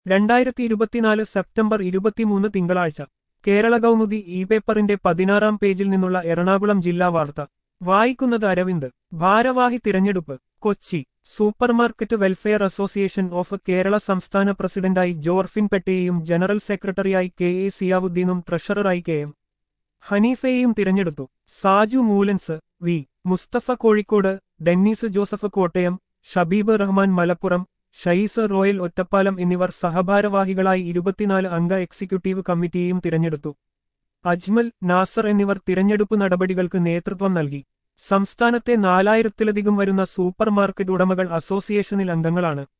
രണ്ടായിരത്തി ഇരുപത്തിനാല് സെപ്റ്റംബർ ഇരുപത്തിമൂന്ന് തിങ്കളാഴ്ച കേരള കൗമുദി ഇ പേപ്പറിന്റെ പതിനാറാം പേജിൽ നിന്നുള്ള എറണാകുളം ജില്ലാ വാർത്ത വായിക്കുന്നത് അരവിന്ദ് ഭാരവാഹി തിരഞ്ഞെടുപ്പ് Kochi supermarket welfare association of Kerala സംസ്ഥാന പ്രസിഡന്റായി ജോർഫിൻ പെട്ടയെയും ജനറൽ സെക്രട്ടറിയായി കെ എ സിയാവുദ്ദീനും ട്രഷററായി കെ എം ഹനീഫയെയും തിരഞ്ഞെടുത്തു Saju Moolans V Musthafa Kozhikode Dennis Joseph Kottayam Shabeeb Rahman Malappuram Shayees Royal Ottapalam എന്നിവർ സഹഭാരവാഹികളായി ഇരുപത്തിനാല് അംഗ എക്സിക്യൂട്ടീവ് കമ്മിറ്റിയെയും തിരഞ്ഞെടുത്തു അജ്മൽ നാസർ എന്നിവർ തിരഞ്ഞെടുപ്പ് നടപടികൾക്ക് നേതൃത്വം നൽകി സംസ്ഥാനത്തെ നാലായിരത്തിലധികം വരുന്ന സൂപ്പർ മാർക്കറ്റ് ഉടമകൾ അസോസിയേഷനിൽ അംഗങ്ങളാണ്